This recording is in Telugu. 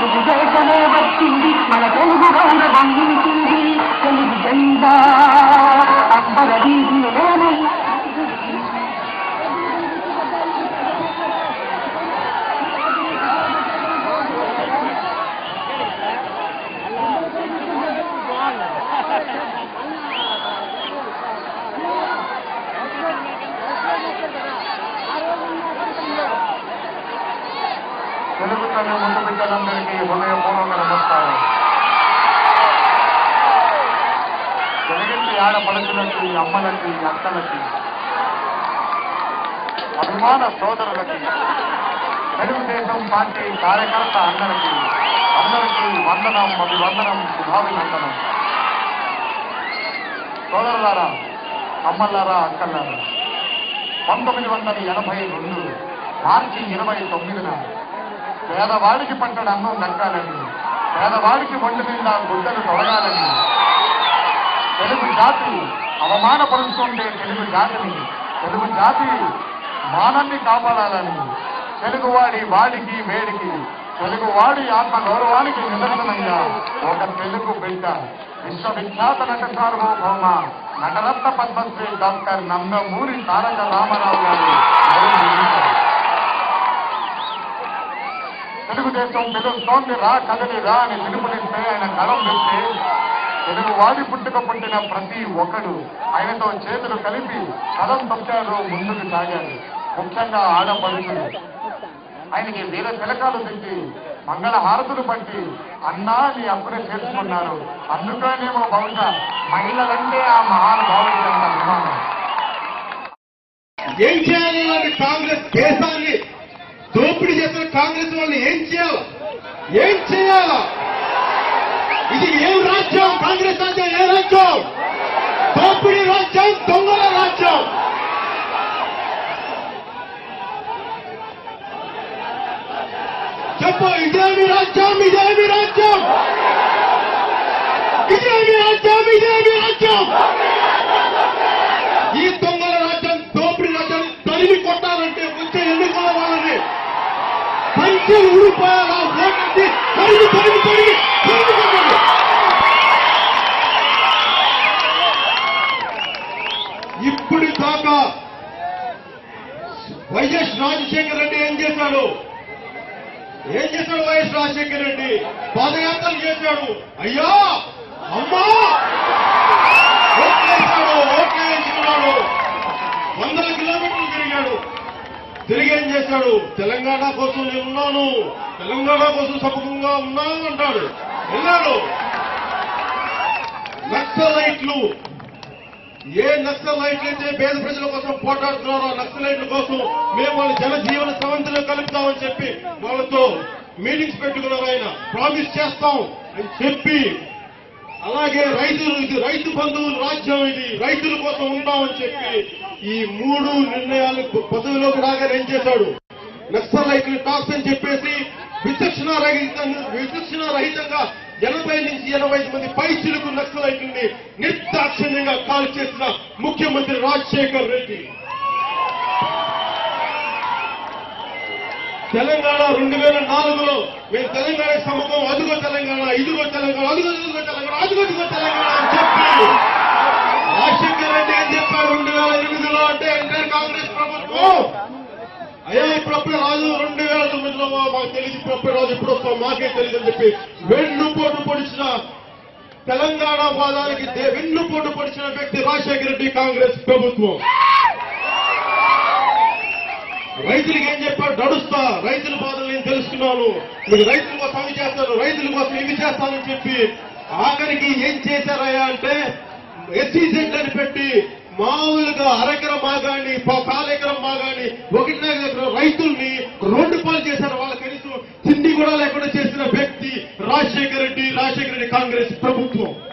తెలుగు దేశమే వచ్చింది మన తెలుగు రంగ వంగించింది తెలుగు జెండా అంబర వీధిలోనే తెలుగు తల్లి ముందు బిడ్డలందరికీ హృదయపూర్వక నమస్కారం తెలుగింటి ఆడపడుచులకి అమ్మలకి అక్కలకి అభిమాన సోదరులకి తెలుగుదేశం పార్టీ కార్యకర్త అందరికీ అందరికీ వందనం అభివందనం శుభాభినందనం సోదరులారా అమ్మలారా అక్కలారా పంతొమ్మిది వందల ఎనభై రెండు మార్చి ఇరవై తొమ్మిదిన పేదవాడికి పట్టడు అన్నం దక్కాలని పేదవాడికి ఒంటి నిండా గుడ్డలు తొలగాలని తెలుగు జాతి అవమానపరుస్తుండే తెలుగు జాతిని తెలుగు జాతి మానాన్ని కాపాడాలని తెలుగువాడి వాడికి వేడికి తెలుగువాడి ఆత్మ గౌరవానికి నిదర్శనంగా ఒక తెలుగు బిడ్డ విశ్వవిఖ్యాత నట సార్వభౌమ నటరత్న పద్మశ్రీ డాక్టర్ నందమూరి తారక రామారావు గారు నిర్వహించారు. తెలుగుదేశం పిలుస్తోంది రా కదలి రా అని పిలుపునిస్తే ఆయన కలం పెట్టి తెలుగు వాడి పుట్టుక పుట్టిన ప్రతి ఒక్కడు ఆయనతో చేతులు కలిపి కలం తొక్కారు ముందుకు సాగారు ముఖ్యంగా ఆడపడుచులు ఆయనకి వీర తిలకాలు పెట్టి మంగళ హారతులు పట్టి అన్నా నీ అప్పుడే చేసుకున్నారు అందుకనేమో బహుశా మహిళలంటే ఆ మహానుభావుడికి అంత అభిమానం ఏం చేయాలి ఇలాంటి కాంగ్రెస్ దేశాన్ని దోపిడీ చేసిన కాంగ్రెస్ వాళ్ళు ఏం చేయాలి ఏం చేయాలా ఇది ఏం రాజ్యం కాంగ్రెస్ రాజ్యం ఏ రాజ్యం దోపిడీ రాజ్యం దొంగల రాజ్యం చెప్పు ఇదేమి రాజ్యం ఇదేమి రాజ్యం ఇదేమి రాజ్యం ఇదేమి రాజ్యం ఈ దొంగల రాజ్యం దోపిడీ రాజ్యం తరిమి కొట్టాలంటే వచ్చే ఎన్నికల వాళ్ళని పంచులు ఊడిపోయేలా ఓటేసి తరిమి తరిమి తరిమి తరిమి కొట్టాలి ఇప్పుడు దాకా వైఎస్ రాజశేఖర రెడ్డి ఏం చేశాడు ఏం చేశాడు వైఎస్ రాజశేఖర రెడ్డి పాదయాత్రలు చేశాడు అయ్యా అమ్మా ఓట్లేశాడు ఓట్లు వేసుకున్నాడు వందల కిలోమీటర్లు తిరిగాడు తిరిగి ఏం చేశాడు తెలంగాణ కోసం నేను ఉన్నాను తెలంగాణ కోసం సముఖంగా ఉన్నాను అంటాడు వెళ్ళాడు నక్సలైట్లు ఏ నక్సలైట్లు అయితే పేద ప్రజల కోసం పోటాడుతున్నారో ఆ నక్సలైట్ల కోసం మేము వాళ్ళ జనజీవన సమంతిలో కలుపుతామని చెప్పి వాళ్ళతో మీటింగ్స్ పెట్టుకున్నారు ఆయన ప్రామిస్ చేస్తాం అని చెప్పి అలాగే రైతులు ఇది రైతు బంధువుల రాజ్యం ఇది రైతుల కోసం ఉంటామని చెప్పి ఈ మూడు నిర్ణయాలు పదవిలోకి రాగానే ఏం చేశాడు నక్సలైట్లు టాక్స్ అని చెప్పేసి విచక్షణ రహితంగా విచక్షణ రహితంగా ఎనభై నుంచి ఎనభై ఐదు మంది పైచిలకు నక్సలైట్లని నిర్దాక్షిణ్యంగా కాల్ చేసిన ముఖ్యమంత్రి రాజశేఖర్ రెడ్డి తెలంగాణ రెండు వేల నాలుగులో మేము తెలంగాణ సముఖం అదుగో తెలంగాణ ఇదిగో తెలంగాణ అదుగో ఇదిగో తెలంగాణ అదుగో ఇదిగో తెలంగాణ అని చెప్పి రాజశేఖర్ రెడ్డి ఏం చెప్పారు రెండు వేల ఎనిమిదిలో అంటే ఎన్టీఆర్ కాంగ్రెస్ ప్రభుత్వం అయ్యా ఇప్పుడప్పుడే రాజు రెండు వేల తొమ్మిదిలో మాకు తెలియదు ఇప్పుడప్పుడే రాజు ఇప్పుడు వస్తాం మాకే తెలియదు అని చెప్పి వెన్నుపోటు పొడిచిన తెలంగాణ వాదానికి దే- వెన్నుపోటు పొడిచిన వ్యక్తి రాజశేఖర రెడ్డి కాంగ్రెస్ ప్రభుత్వం రైతులకి ఏం చెప్పాడు నడుస్తా రైతుల బాధలు నేను తెలుసుకున్నాను మీరు రైతుల కోసం అవి చేస్తారు రైతుల కోసం ఇవి చేస్తానని చెప్పి ఆఖరికి ఏం చేశారయ్యా అంటే ఎస్సీజెడ్ అని పెట్టి మామూలుగా అరెకరం మాగాని కాలెకరం మాగాని ఒకటిన్నర ఎకరం రైతుల్ని రోడ్డు పాలు చేశారు వాళ్ళ కనీసం తిండి కూడా లేకుండా చేసిన వ్యక్తి రాజశేఖర రెడ్డి రాజశేఖర రెడ్డి కాంగ్రెస్ ప్రభుత్వం